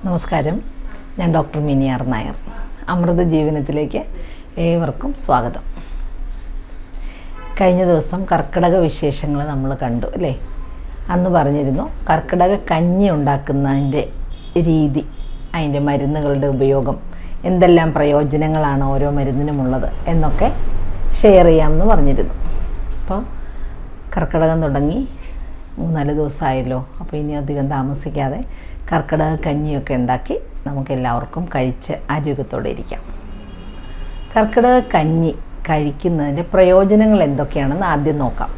നമസ്കാരം ഞാൻ doctor Mini R Nair അമൃത ജീവനത്തിലേക്ക് ഏവർക്കും സ്വാഗതം കഴിഞ്ഞ ദിവസം കർക്കിടക വിശേഷങ്ങൾ നമ്മൾ കണ്ടു അല്ലേ അന്ന് പറഞ്ഞിരുന്നു കർക്കിടക കഞ്ഞി ഉണ്ടാക്കുന്നതിൻ്റെ രീതി അതിൻ്റെ മരുന്നുകളുടെ ഉപയോഗം എന്തെല്ലാം പ്രയോജനങ്ങളാണ് ഓരോ മരുന്നിനുമുള്ളത് എന്നൊക്കെ ഷെയർ ചെയ്യാമെന്ന് പറഞ്ഞിരുന്നു അപ്പോൾ കർക്കിടകം തുടങ്ങി മൂന്നാല് ദിവസമായല്ലോ അപ്പോൾ ഇനി അധികം താമസിക്കാതെ കർക്കിടക കഞ്ഞിയൊക്കെ ഉണ്ടാക്കി നമുക്ക് എല്ലാവർക്കും കഴിച്ച് ആരോഗ്യത്തോടെ ഇരിക്കാം കർക്കിടക കഞ്ഞി കഴിക്കുന്നതിൻ്റെ പ്രയോജനങ്ങൾ എന്തൊക്കെയാണെന്ന് ആദ്യം നോക്കാം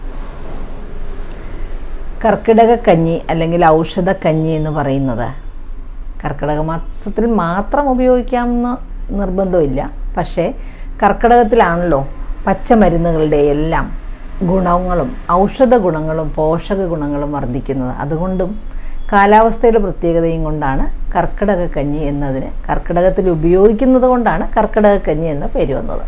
കർക്കിടക കഞ്ഞി അല്ലെങ്കിൽ ഔഷധ കഞ്ഞി എന്ന് പറയുന്നത് കർക്കിടക മാസത്തിൽ മാത്രം ഉപയോഗിക്കാമെന്ന് നിർബന്ധമില്ല പക്ഷേ കർക്കിടകത്തിലാണല്ലോ പച്ചമരുന്നുകളുടെ എല്ലാം ഗുണങ്ങളും ഔഷധ ഗുണങ്ങളും പോഷക ഗുണങ്ങളും വർദ്ധിക്കുന്നത് അതുകൊണ്ടും കാലാവസ്ഥയുടെ പ്രത്യേകതയും കൊണ്ടാണ് കർക്കിടക കഞ്ഞി എന്നതിന് കർക്കിടകത്തിൽ ഉപയോഗിക്കുന്നത് കൊണ്ടാണ് കർക്കിടക കഞ്ഞി എന്ന പേര് വന്നത്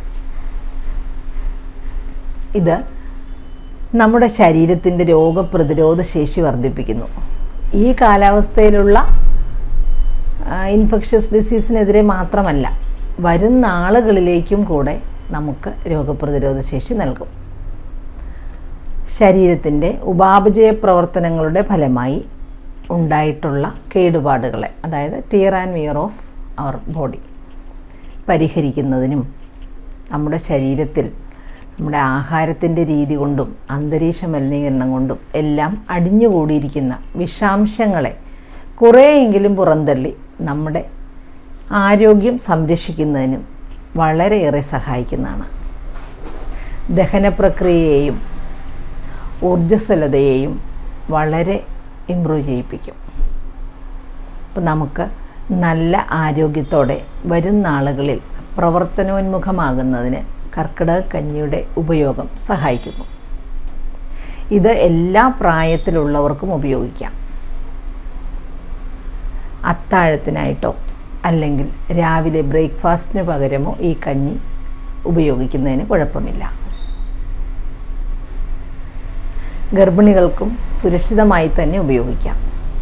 ഇത് നമ്മുടെ ശരീരത്തിൻ്റെ രോഗപ്രതിരോധ ശേഷി വർദ്ധിപ്പിക്കുന്നു ഈ കാലാവസ്ഥയിലുള്ള ഇൻഫെക്ഷ്യസ് ഡിസീസിനെതിരെ മാത്രമല്ല വരും നാളുകളിലേക്കും കൂടെ നമുക്ക് രോഗപ്രതിരോധ ശേഷി നൽകും ശരീരത്തിൻ്റെ ഉപാപചയ പ്രവർത്തനങ്ങളുടെ ഫലമായി ഉണ്ടായിട്ടുള്ള കേടുപാടുകളെ അതായത് tear and wear of our body പരിഹരിക്കുന്നതിനും നമ്മുടെ ശരീരത്തിൽ നമ്മുടെ ആഹാരത്തിൻ്റെ രീതി കൊണ്ടും അന്തരീക്ഷ മലിനീകരണം കൊണ്ടും എല്ലാം അടിഞ്ഞുകൂടിയിരിക്കുന്ന വിഷാംശങ്ങളെ കുറേയെങ്കിലും പുറന്തള്ളി നമ്മുടെ ആരോഗ്യം സംരക്ഷിക്കുന്നതിനും വളരെയേറെ സഹായിക്കുന്നതാണ് ദഹന പ്രക്രിയയെയും ഊർജ്ജസ്വലതയെയും വളരെ ഇമ്പ്രൂവ് ചെയ്യിപ്പിക്കും അപ്പം നമുക്ക് നല്ല ആരോഗ്യത്തോടെ വരും നാളുകളിൽ പ്രവർത്തനോന്മുഖമാകുന്നതിന് കർക്കിടക കഞ്ഞിയുടെ ഉപയോഗം സഹായിക്കുന്നു ഇത് എല്ലാ പ്രായത്തിലുള്ളവർക്കും ഉപയോഗിക്കാം അത്താഴത്തിനായിട്ടോ അല്ലെങ്കിൽ രാവിലെ ബ്രേക്ക്ഫാസ്റ്റിന് പകരമോ ഈ കഞ്ഞി ഉപയോഗിക്കുന്നതിന് കുഴപ്പമില്ല ഗർഭിണികൾക്കും സുരക്ഷിതമായി തന്നെ ഉപയോഗിക്കാം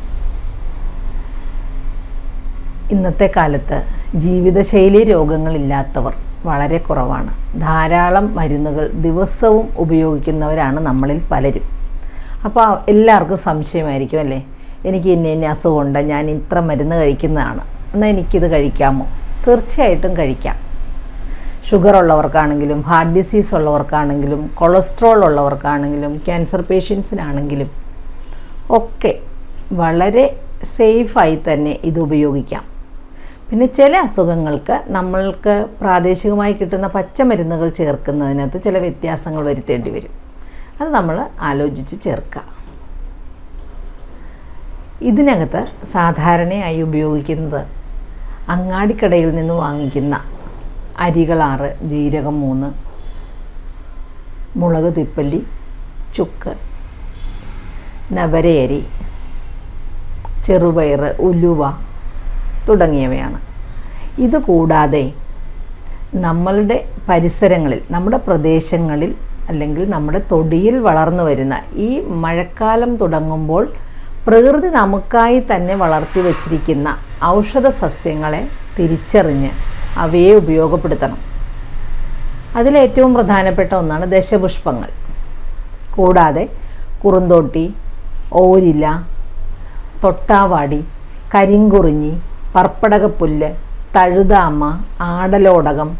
ഇന്നത്തെ കാലത്ത് ജീവിതശൈലി രോഗങ്ങളില്ലാത്തവർ വളരെ കുറവാണ് ധാരാളം മരുന്നുകൾ ദിവസവും ഉപയോഗിക്കുന്നവരാണ് നമ്മളിൽ പലരും അപ്പോൾ എല്ലാവർക്കും സംശയമായിരിക്കും അല്ലേ എനിക്ക് ഇന്ന ഇന്ന അസുഖമുണ്ട് ഞാൻ ഇത്ര മരുന്ന് കഴിക്കുന്നതാണ് എന്നാൽ എനിക്കിത് കഴിക്കാമോ തീർച്ചയായിട്ടും കഴിക്കാം ഷുഗർ ഉള്ളവർക്കാണെങ്കിലും ഹാർട്ട് ഡിസീസ് ഉള്ളവർക്കാണെങ്കിലും കൊളസ്ട്രോൾ ഉള്ളവർക്കാണെങ്കിലും ക്യാൻസർ പേഷ്യൻസിനാണെങ്കിലും ഒക്കെ വളരെ സേഫായി തന്നെ ഇത് ഉപയോഗിക്കാം പിന്നെ ചില അസുഖങ്ങൾക്ക് നമ്മൾക്ക് പ്രാദേശികമായി കിട്ടുന്ന പച്ചമരുന്നുകൾ ചേർക്കുന്നതിനകത്ത് ചില വ്യത്യാസങ്ങൾ വരുത്തേണ്ടി വരും അത് നമ്മൾ ആലോചിച്ച് ചേർക്കുക ഇതിനകത്ത് സാധാരണയായി ഉപയോഗിക്കുന്നത് അങ്ങാടിക്കടയിൽ നിന്ന് വാങ്ങിക്കുന്ന അരികളാറ് ജീരകം മൂന്ന് മുളക് തിപ്പല്ലി ചുക്ക് നവരയരി ചെറുപയർ ഉലുവ തുടങ്ങിയവയാണ് ഇത് കൂടാതെ നമ്മളുടെ പരിസരങ്ങളിൽ നമ്മുടെ പ്രദേശങ്ങളിൽ അല്ലെങ്കിൽ നമ്മുടെ തൊടിയിൽ വളർന്നു വരുന്ന ഈ മഴക്കാലം തുടങ്ങുമ്പോൾ പ്രകൃതി നമുക്കായി തന്നെ വളർത്തി വച്ചിരിക്കുന്ന ഔഷധ സസ്യങ്ങളെ തിരിച്ചറിഞ്ഞ് അവയെ ഉപയോഗപ്പെടുത്തണം അതിലേറ്റവും പ്രധാനപ്പെട്ട ഒന്നാണ് ദശപുഷ്പങ്ങൾ കൂടാതെ കുറുന്തോട്ടി ഓരില തൊട്ടാവാടി കരിങ്കുറിഞ്ഞി പർപ്പടകപ്പുല്ല് തഴുതാമ ആടലോടകം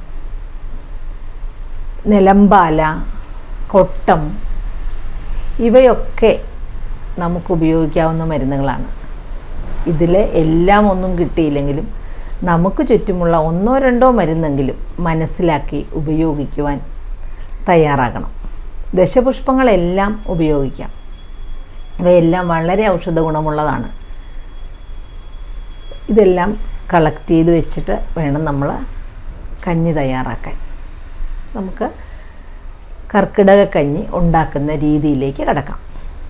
നിലമ്പാല കൊട്ടം ഇവയൊക്കെ നമുക്ക് ഉപയോഗിക്കാവുന്ന മരുന്നുകളാണ് ഇതിൽ എല്ലാം ഒന്നും കിട്ടിയില്ലെങ്കിലും നമുക്ക് ചുറ്റുമുള്ള ഒന്നോ രണ്ടോ മരുന്നെങ്കിലും മനസ്സിലാക്കി ഉപയോഗിക്കുവാൻ തയ്യാറാകണം ദശപുഷ്പങ്ങളെല്ലാം ഉപയോഗിക്കാം ഇവയെല്ലാം വളരെ ഔഷധ ഗുണമുള്ളതാണ് ഇതെല്ലാം കളക്ട് ചെയ്ത് വെച്ചിട്ട് വേണം നമ്മൾ കഞ്ഞി തയ്യാറാക്കാൻ നമുക്ക് കർക്കിടക കഞ്ഞി ഉണ്ടാക്കുന്ന രീതിയിലേക്ക് കിടക്കാം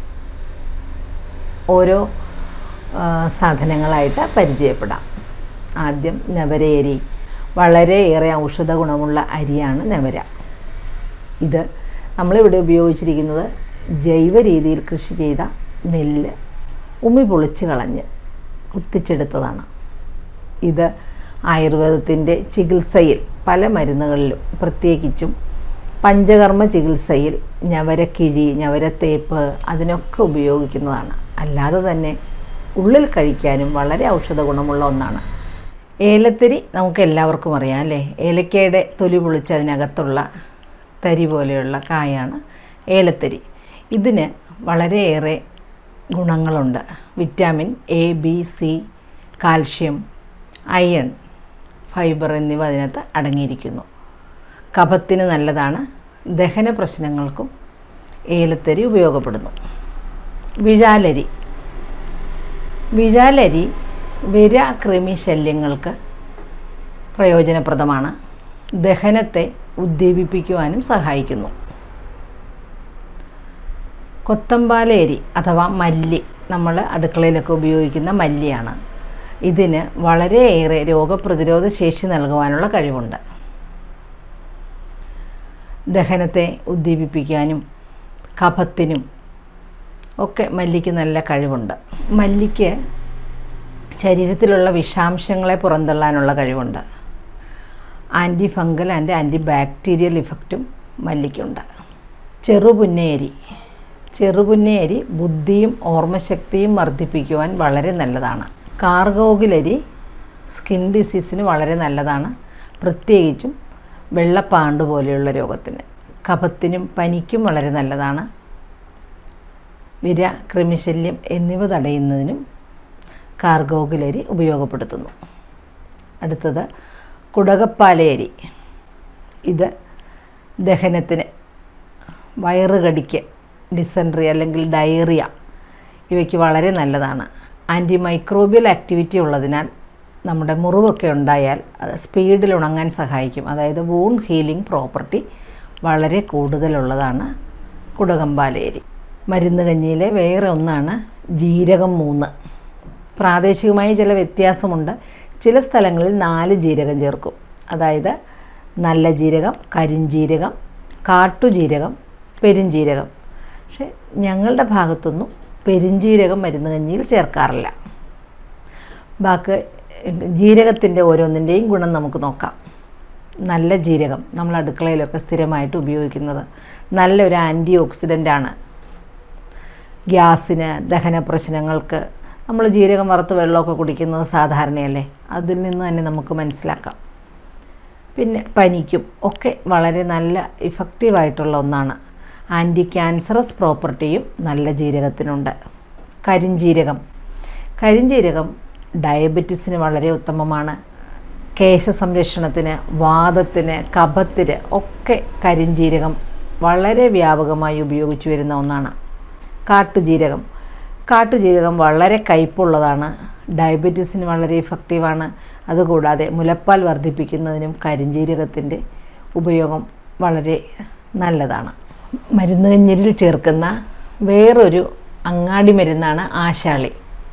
ഓരോ സാധനങ്ങളായിട്ട് പരിചയപ്പെടാം ആദ്യം നവരയരി വളരെയേറെ ഔഷധ ഗുണമുള്ള അരിയാണ് നവര ഇത് നമ്മളിവിടെ ഉപയോഗിച്ചിരിക്കുന്നത് ജൈവ രീതിയിൽ കൃഷി ചെയ്ത നെല്ല് ഉമി പൊളിച്ച് കളഞ്ഞ് കുത്തിച്ചെടുത്തതാണ് ഇത് ആയുർവേദത്തിൻ്റെ ചികിത്സയിൽ പല മരുന്നുകളിലും പ്രത്യേകിച്ചും പഞ്ചകർമ്മ ചികിത്സയിൽ ഞവരക്കിഴി ഞവരത്തേപ്പ് അതിനൊക്കെ ഉപയോഗിക്കുന്നതാണ് അല്ലാതെ തന്നെ ഉള്ളിൽ കഴിക്കാനും വളരെ ഔഷധ ഗുണമുള്ള ഒന്നാണ് ഏലത്തിരി നമുക്ക് എല്ലാവർക്കും അറിയാം അല്ലേ ഏലക്കയുടെ തൊലി പൊളിച്ച് അതിനകത്തുള്ള തരി പോലെയുള്ള കായാണ് ഏലത്തരി ഇതിന് വളരെയേറെ ഗുണങ്ങളുണ്ട് vitamin A B C calcium iron fibre എന്നിവ അതിനകത്ത് അടങ്ങിയിരിക്കുന്നു കഫത്തിന് നല്ലതാണ് ദഹന പ്രശ്നങ്ങൾക്കും ഏലത്തരി ഉപയോഗപ്പെടുന്നു വിഴാലരി വിഴാലരി വിര കൃമി ശല്യങ്ങൾക്ക് പ്രയോജനപ്രദമാണ് ദഹനത്തെ ഉദ്ദീപിപ്പിക്കുവാനും സഹായിക്കുന്നു കൊത്തമ്പാലേരി അഥവാ മല്ലി നമ്മൾ അടുക്കളയിലൊക്കെ ഉപയോഗിക്കുന്ന മല്ലിയാണ് ഇതിന് വളരെയേറെ രോഗപ്രതിരോധ ശേഷി നൽകുവാനുള്ള കഴിവുണ്ട് ദഹനത്തെ ഉദ്ദീപിപ്പിക്കാനും കഫത്തിനും ഒക്കെ മല്ലിക്ക് നല്ല കഴിവുണ്ട് മല്ലിക്ക് ശരീരത്തിലുള്ള വിഷാംശങ്ങളെ പുറന്തള്ളാനുള്ള കഴിവുണ്ട് antifungal and antibacterial ഇഫക്റ്റും മല്ലിക്കുണ്ട് ചെറുപുന്നേരി ചെറുപുന്നേരി ബുദ്ധിയും ഓർമ്മശക്തിയും വർദ്ധിപ്പിക്കുവാൻ വളരെ നല്ലതാണ് കാർഗോഗിലരി സ്കിൻ ഡിസീസിന് വളരെ നല്ലതാണ് പ്രത്യേകിച്ചും വെള്ളപ്പാണ്ട് പോലെയുള്ള രോഗത്തിന് കഫത്തിനും പനിക്കും വളരെ നല്ലതാണ് വിര കൃമിശല്യം എന്നിവ തടയുന്നതിനും കാർഗോഗിലരി ഉപയോഗപ്പെടുത്തുന്നു അടുത്തത് കുടകപ്പാലയരി ഇത് ദഹനത്തിന് വയറുകടിക്ക് ഡിസെൻട്രി അല്ലെങ്കിൽ ഡയറിയ ഇവയ്ക്ക് വളരെ നല്ലതാണ് ആൻറ്റി മൈക്രോബിയൽ ആക്ടിവിറ്റി ഉള്ളതിനാൽ നമ്മുടെ മുറിവൊക്കെ ഉണ്ടായാൽ അത് സ്പീഡിൽ ഉണങ്ങാൻ സഹായിക്കും അതായത് വൂൺ ഹീലിംഗ് പ്രോപ്പർട്ടി വളരെ കൂടുതലുള്ളതാണ് കുടകമ്പാലേരി മരുന്ന് കഞ്ഞിയിലെ വേറെ ഒന്നാണ് ജീരകം മൂന്ന് പ്രാദേശികമായി ചില വ്യത്യാസമുണ്ട് ചില സ്ഥലങ്ങളിൽ നാല് ജീരകം ചേർക്കും അതായത് നല്ല ജീരകം കരിഞ്ജീരകം കാട്ടുജീരകം പെരുംജീരകം പക്ഷെ ഞങ്ങളുടെ ഭാഗത്തൊന്നും പെരുംജീരകം മരുന്ന് കഞ്ഞിയിൽ ചേർക്കാറില്ല ബാക്കി ജീരകത്തിൻ്റെ ഓരോന്നിൻ്റെയും ഗുണം നമുക്ക് നോക്കാം നല്ല ജീരകം നമ്മൾ അടുക്കളയിലൊക്കെ സ്ഥിരമായിട്ട് ഉപയോഗിക്കുന്നത് നല്ലൊരു ആൻറ്റി ഓക്സിഡൻ്റാണ് ഗ്യാസിന് ദഹന പ്രശ്നങ്ങൾക്ക് നമ്മൾ ജീരകം വറുത്ത് വെള്ളമൊക്കെ കുടിക്കുന്നത് സാധാരണയല്ലേ അതിൽ നിന്ന് തന്നെ നമുക്ക് മനസ്സിലാക്കാം പിന്നെ പനിക്കും ഒക്കെ വളരെ നല്ല ഇഫക്റ്റീവായിട്ടുള്ള ഒന്നാണ് ആൻറ്റി ക്യാൻസറസ് പ്രോപ്പർട്ടിയും നല്ല ജീരകത്തിനുണ്ട് കരിഞ്ജീരകം കരിഞ്ജീരകം ഡയബറ്റിസിന് വളരെ ഉത്തമമാണ് കേശ സംരക്ഷണത്തിന് വാദത്തിന് കഫത്തിന് ഒക്കെ കരിഞ്ജീരകം വളരെ വ്യാപകമായി ഉപയോഗിച്ചു വരുന്ന ഒന്നാണ് കാട്ടുജീരകം കാട്ടുജീരകം വളരെ കയ്പുള്ളതാണ് ഡയബറ്റീസിന് വളരെ ഇഫക്റ്റീവാണ് അതുകൂടാതെ മുലപ്പാൽ വർദ്ധിപ്പിക്കുന്നതിനും കരിഞ്ജീരകത്തിൻ്റെ ഉപയോഗം വളരെ നല്ലതാണ് മരുന്ന് കഞ്ഞിരിൽ ചേർക്കുന്ന വേറൊരു അങ്ങാടി മരുന്നാണ് ആശാളി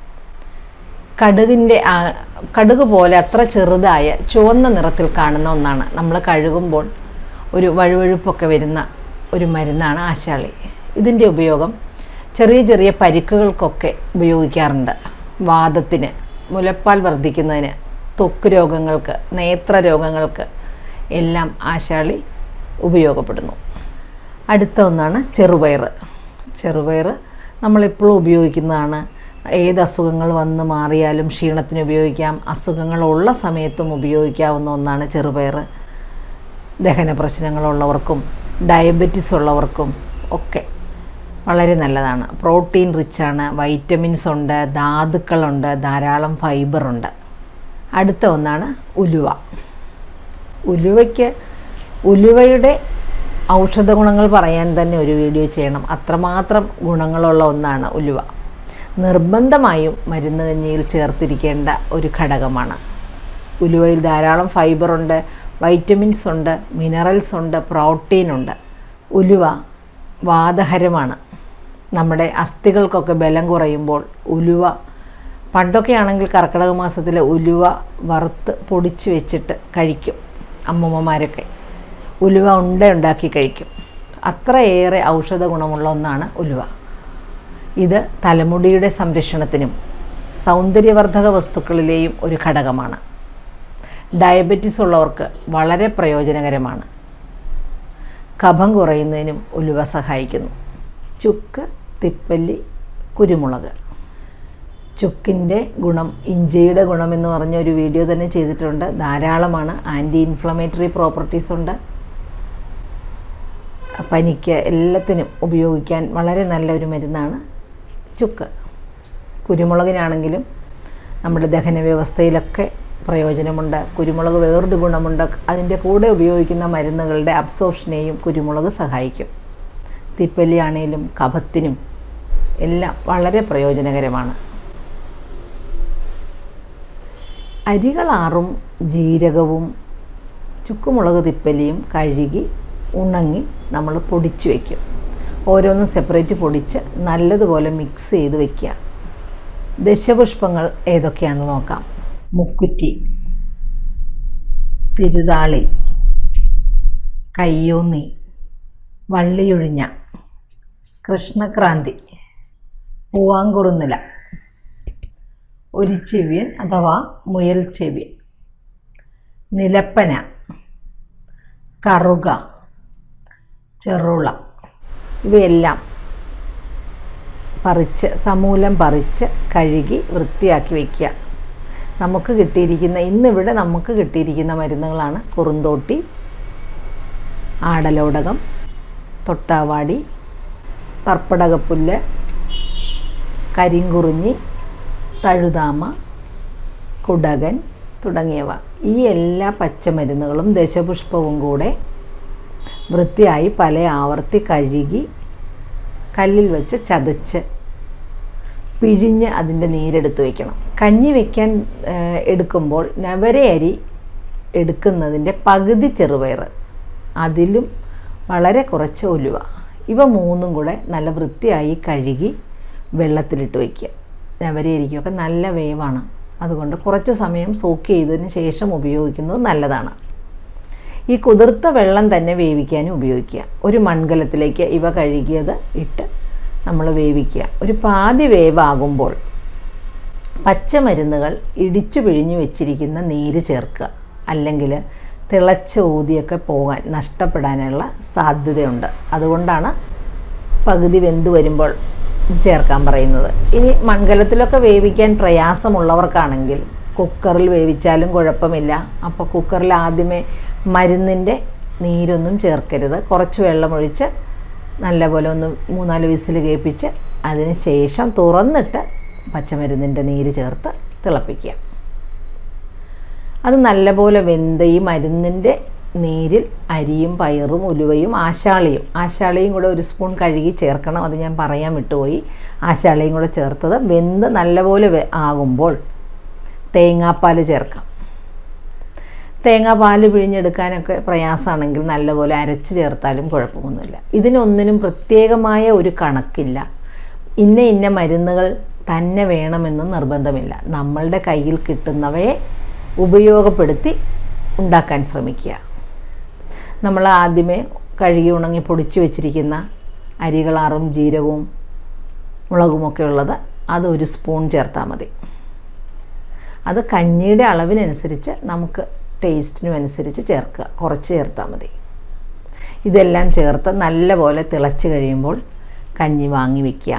കടുകിൻ്റെ കടുക് പോലെ അത്ര ചെറുതായ ചുവന്ന നിറത്തിൽ കാണുന്ന ഒന്നാണ് നമ്മൾ കഴുകുമ്പോൾ ഒരു വഴുവഴുപ്പൊക്കെ വരുന്ന ഒരു മരുന്നാണ് ആശാളി ഇതിൻ്റെ ഉപയോഗം ചെറിയ ചെറിയ പരിക്കുകൾക്കൊക്കെ ഉപയോഗിക്കാറുണ്ട് വാദത്തിന് മുലപ്പാൽ വർദ്ധിക്കുന്നതിന് ത്വക്ക് രോഗങ്ങൾക്ക് നേത്ര രോഗങ്ങൾക്ക് എല്ലാം ആശാളി ഉപയോഗപ്പെടുന്നു അടുത്ത ഒന്നാണ് ചെറുപയർ ചെറുപയർ നമ്മളെപ്പോഴും ഉപയോഗിക്കുന്നതാണ് ഏത് അസുഖങ്ങൾ വന്ന് മാറിയാലും ക്ഷീണത്തിന് ഉപയോഗിക്കാം അസുഖങ്ങളുള്ള സമയത്തും ഉപയോഗിക്കാവുന്ന ഒന്നാണ് ചെറുപയർ ദഹന പ്രശ്നങ്ങളുള്ളവർക്കും ഡയബറ്റിസ് ഉള്ളവർക്കും ഒക്കെ വളരെ നല്ലതാണ് പ്രോട്ടീൻ റിച്ചാണ് വൈറ്റമിൻസ് ഉണ്ട് ധാതുക്കളുണ്ട് ധാരാളം ഫൈബറുണ്ട് അടുത്ത ഒന്നാണ് ഉലുവ ഉലുവയ്ക്ക് ഉലുവയുടെ ഔഷധ ഗുണങ്ങൾ പറയാൻ തന്നെ ഒരു വീഡിയോ ചെയ്യണം അത്രമാത്രം ഗുണങ്ങളുള്ള ഒന്നാണ് ഉലുവ നിർബന്ധമായും മരുന്ന് കഞ്ഞിയിൽ ചേർത്തിരിക്കേണ്ട ഒരു ഘടകമാണ് ഉലുവയിൽ ധാരാളം ഫൈബറുണ്ട് വൈറ്റമിൻസ് ഉണ്ട് മിനറൽസ് ഉണ്ട് പ്രോട്ടീൻ ഉണ്ട് ഉലുവ വാതഹരമാണ് നമ്മുടെ അസ്ഥികൾക്കൊക്കെ ബലം കുറയുമ്പോൾ ഉലുവ പണ്ടൊക്കെ ആണെങ്കിൽ കർക്കിടക മാസത്തിൽ ഉലുവ വറുത്ത് പൊടിച്ച് വെച്ചിട്ട് കഴിക്കും അമ്മമ്മമാരൊക്കെ ഉലുവ ഉണ്ട ഉണ്ടാക്കി കഴിക്കും അത്രയേറെ ഔഷധ ഗുണമുള്ള ഒന്നാണ് ഉലുവ ഇത് തലമുടിയുടെ സംരക്ഷണത്തിനും സൗന്ദര്യവർദ്ധക വസ്തുക്കളിലെയും ഒരു ഘടകമാണ് ഡയബറ്റിസ് ഉള്ളവർക്ക് വളരെ പ്രയോജനകരമാണ് കഫം കുറയുന്നതിനും ഉലുവ സഹായിക്കുന്നു ചുക്ക് തിപ്പല്ലി കുരുമുളക് ചുക്കിൻ്റെ ഗുണം ഇഞ്ചിയുടെ ഗുണം എന്ന് പറഞ്ഞ ഒരു വീഡിയോ തന്നെ ചെയ്തിട്ടുണ്ട് ധാരാളമാണ് ആൻറ്റി ഇൻഫ്ലമേറ്ററി പ്രോപ്പർട്ടീസ് ഉണ്ട് പനിക്ക് എല്ലാത്തിനും ഉപയോഗിക്കാൻ വളരെ നല്ലൊരു മരുന്നാണ് ചുക്ക് കുരുമുളകിനാണെങ്കിലും നമ്മുടെ ദഹന വ്യവസ്ഥയിലൊക്കെ പ്രയോജനമുണ്ട് കുരുമുളക് വേറൊരു ഗുണമുണ്ട് അതിൻ്റെ കൂടെ ഉപയോഗിക്കുന്ന മരുന്നുകളുടെ അബ്സോർഷനെയും കുരുമുളക് സഹായിക്കും തിപ്പല്ലി ആണെങ്കിലും കഫത്തിനും എല്ലാം വളരെ പ്രയോജനകരമാണ് അരികളാറും ജീരകവും ചുക്കുമുളക് തിപ്പലിയും കഴുകി ഉണങ്ങി നമ്മൾ പൊടിച്ച് വയ്ക്കും ഓരോന്നും സെപ്പറേറ്റ് പൊടിച്ച് നല്ലതുപോലെ മിക്സ് ചെയ്ത് വയ്ക്കുക ദശപുഷ്പങ്ങൾ ഏതൊക്കെയാണെന്ന് നോക്കാം മുക്കുറ്റി തിരുതാളി കയ്യോന്നി വള്ളിയൊഴിഞ്ഞ കൃഷ്ണക്രാന്തി പൂവാങ്കുറുന്നില ഒരു ചെവിയൻ അഥവാ മുയൽ ചെവിയൻ നിലപ്പന കറുക ചെറുള ഇവയെല്ലാം പറിച്ച് സമൂലം പറിച്ച് കഴുകി വൃത്തിയാക്കി വയ്ക്കുക നമുക്ക് കിട്ടിയിരിക്കുന്ന ഇന്നിവിടെ നമുക്ക് കിട്ടിയിരിക്കുന്ന മരുന്നുകളാണ് കുറുന്തോട്ടി ആടലോടകം തൊട്ടാവാടി പർപ്പടകപ്പുല്ല് കരിങ്കുറിഞ്ഞി തഴുതാമ കുടകൻ തുടങ്ങിയവ ഈ എല്ലാ പച്ചമരുന്നുകളും ദശപുഷ്പവും കൂടെ വൃത്തിയായി പല ആവർത്തി കഴുകി കല്ലിൽ വെച്ച് ചതച്ച് പിഴിഞ്ഞ് അതിൻ്റെ നീരെടുത്ത് വയ്ക്കണം കഞ്ഞി വയ്ക്കാൻ ഏഹ്, എടുക്കുമ്പോൾ നവര അരി എടുക്കുന്നതിൻ്റെ പകുതി ചെറുപയർ അതിലും വളരെ കുറച്ച് ഉലുവ ഇവ മൂന്നും കൂടെ നല്ല വൃത്തിയായി കഴുകി വെള്ളത്തിലിട്ട് വയ്ക്കുക നവരയരിക്കൊക്കെ നല്ല വേവാണ് അതുകൊണ്ട് കുറച്ച് സമയം സോക്ക് ചെയ്തതിന് ശേഷം ഉപയോഗിക്കുന്നത് നല്ലതാണ് ഈ കുതിർത്ത വെള്ളം തന്നെ വേവിക്കാനും ഉപയോഗിക്കുക ഒരു മൺകലത്തിലേക്ക് ഇവ കഴുകിയത് ഇട്ട് നമ്മൾ വേവിക്കുക ഒരു പാതി വേവാകുമ്പോൾ പച്ചമരുന്നുകൾ ഇടിച്ചു പിഴിഞ്ഞു വെച്ചിരിക്കുന്ന നീര് ചേർക്കുക അല്ലെങ്കിൽ തിളച്ച ഊതിയൊക്കെ പോകാൻ നഷ്ടപ്പെടാനുള്ള സാധ്യതയുണ്ട് അതുകൊണ്ടാണ് പകുതി വെന്ത് വരുമ്പോൾ ഇത് ചേർക്കാൻ പറയുന്നത് ഇനി മൺകലത്തിലൊക്കെ വേവിക്കാൻ പ്രയാസമുള്ളവർക്കാണെങ്കിൽ കുക്കറിൽ വേവിച്ചാലും കുഴപ്പമില്ല അപ്പോൾ കുക്കറിൽ ആദ്യമേ മരുന്നിൻ്റെ നീരൊന്നും ചേർക്കരുത് കുറച്ച് വെള്ളമൊഴിച്ച് നല്ലപോലെ ഒന്ന് മൂന്നാല് വിസിൽ കേൾപ്പിച്ച് അതിന് ശേഷം തുറന്നിട്ട് പച്ചമരുന്നിൻ്റെ നീര് ചേർത്ത് തിളപ്പിക്കുക അത് നല്ലപോലെ വെന്ത ഈ മരുന്നിൻ്റെ നീരിൽ അരിയും പയറും ഉലുവയും ആശാളിയും ആശാളിയും കൂടെ ഒരു സ്പൂൺ കഴുകി ചേർക്കണം അത് ഞാൻ പറയാൻ വിട്ടുപോയി ആശാളിയും കൂടെ ചേർത്തത് വെന്ത് നല്ലപോലെ വെ- ആകുമ്പോൾ തേങ്ങാപ്പാൽ ചേർക്കാം തേങ്ങാപ്പാൽ പിഴിഞ്ഞെടുക്കാനൊക്കെ പ്രയാസമാണെങ്കിൽ നല്ലപോലെ അരച്ച് ചേർത്താലും കുഴപ്പമൊന്നുമില്ല ഇതിനൊന്നിനും പ്രത്യേകമായ ഒരു കണക്കില്ല ഇന്ന ഇന്ന മരുന്നുകൾ തന്നെ വേണമെന്ന് നിർബന്ധമില്ല നമ്മളുടെ കയ്യിൽ കിട്ടുന്നവയെ ഉപയോഗപ്പെടുത്തി ഉണ്ടാക്കാൻ ശ്രമിക്കുക നമ്മൾ ആദ്യമേ കഴുകി ഉണങ്ങി പൊടിച്ചു വെച്ചിരിക്കുന്ന അരികളാറും ജീരകവും മുളകുമൊക്കെ ഉള്ളത് അത് ഒരു സ്പൂൺ ചേർത്താൽ മതി അത് കഞ്ഞിയുടെ അളവിനനുസരിച്ച് നമുക്ക് ടേസ്റ്റിനും അനുസരിച്ച് ചേർക്കുക കുറച്ച് ചേർത്താൽ മതി ഇതെല്ലാം ചേർത്ത് നല്ലപോലെ തിളച്ച് കഴിയുമ്പോൾ കഞ്ഞി വാങ്ങി വയ്ക്കുക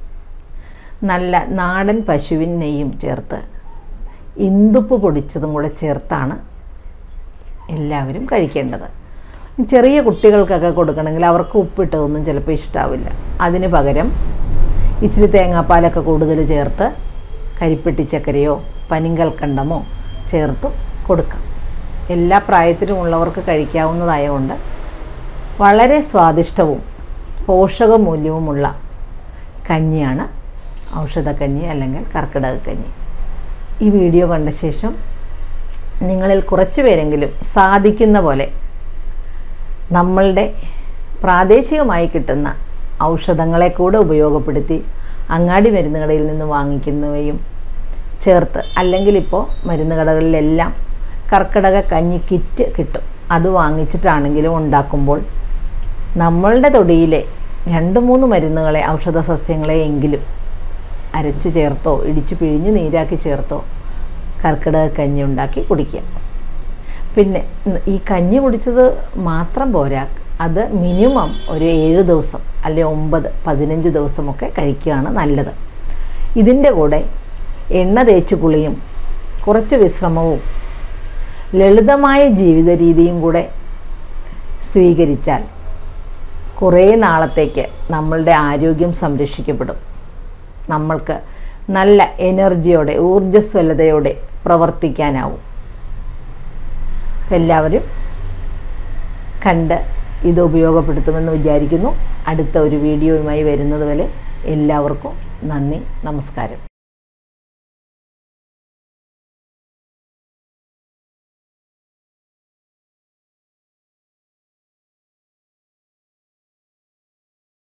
നല്ല നാടൻ പശുവിൻ നെയ്യും ചേർത്ത് ഇന്ദുപ്പ് പൊടിച്ചതും കൂടെ ചേർത്താണ് എല്ലാവരും കഴിക്കേണ്ടത് ചെറിയ കുട്ടികൾക്കൊക്കെ കൊടുക്കണമെങ്കിൽ അവർക്ക് ഉപ്പിട്ടതൊന്നും ചിലപ്പോൾ ഇഷ്ടാവില്ല അതിന് പകരം ഇച്ചിരി തേങ്ങാപ്പാലൊക്കെ കൂടുതൽ ചേർത്ത് കരിപ്പെട്ടി ചക്കരയോ പനിങ്കൽക്കണ്ടമോ ചേർത്തും കൊടുക്കാം എല്ലാ പ്രായത്തിലുമുള്ളവർക്ക് കഴിക്കാവുന്നതായതുകൊണ്ട് വളരെ സ്വാദിഷ്ടവും പോഷകമൂല്യവുമുള്ള കഞ്ഞിയാണ് ഔഷധക്കഞ്ഞി അല്ലെങ്കിൽ കർക്കിടകക്കഞ്ഞി ഈ വീഡിയോ കണ്ട ശേഷം നിങ്ങളിൽ കുറച്ച് പേരെങ്കിലും സാധിക്കുന്ന പോലെ നമ്മളുടെ പ്രാദേശികമായി കിട്ടുന്ന ഔഷധങ്ങളെ കൂടെ ഉപയോഗപ്പെടുത്തി അങ്ങാടി മരുന്ന് കടയിൽ നിന്ന് വാങ്ങിക്കുന്നവയും ചേർത്ത് അല്ലെങ്കിൽ ഇപ്പോൾ മരുന്ന് കടകളിലെല്ലാം കർക്കിടക കഞ്ഞി കിറ്റ് കിട്ടും അത് വാങ്ങിച്ചിട്ടാണെങ്കിലും ഉണ്ടാക്കുമ്പോൾ നമ്മളുടെ തൊടിയിലെ രണ്ട് മൂന്ന് മരുന്നുകളെ ഔഷധ സസ്യങ്ങളെ എങ്കിലും അരച്ച് ചേർത്തോ ഇടിച്ചു പിഴിഞ്ഞ് നീരാക്കി ചേർത്തോ കർക്കിടക കഞ്ഞി ഉണ്ടാക്കി കുടിക്കുക പിന്നെ ഈ കഞ്ഞി കുടിച്ചത് മാത്രം പോരാ അത് മിനിമം ഒരു ഏഴ് ദിവസം അല്ലെ ഒമ്പത് പതിനഞ്ച് ദിവസമൊക്കെ കഴിക്കുകയാണ് നല്ലത് ഇതിൻ്റെ കൂടെ എണ്ണ തേച്ച് കുളിയും കുറച്ച് വിശ്രമവും ലളിതമായ ജീവിത രീതിയും കൂടെ സ്വീകരിച്ചാൽ കുറേ നാളത്തേക്ക് നമ്മളുടെ ആരോഗ്യം സംരക്ഷിക്കപ്പെടും നമ്മൾക്ക് നല്ല എനർജിയോടെ ഊർജ്ജസ്വലതയോടെ പ്രവർത്തിക്കാനാവും എല്ലാവരും കണ്ട് ഇത് ഉപയോഗപ്പെടുത്തുമെന്ന് വിചാരിക്കുന്നു അടുത്ത ഒരു വീഡിയോയുമായി വരുന്നത് വരെ എല്ലാവർക്കും നന്ദി നമസ്കാരം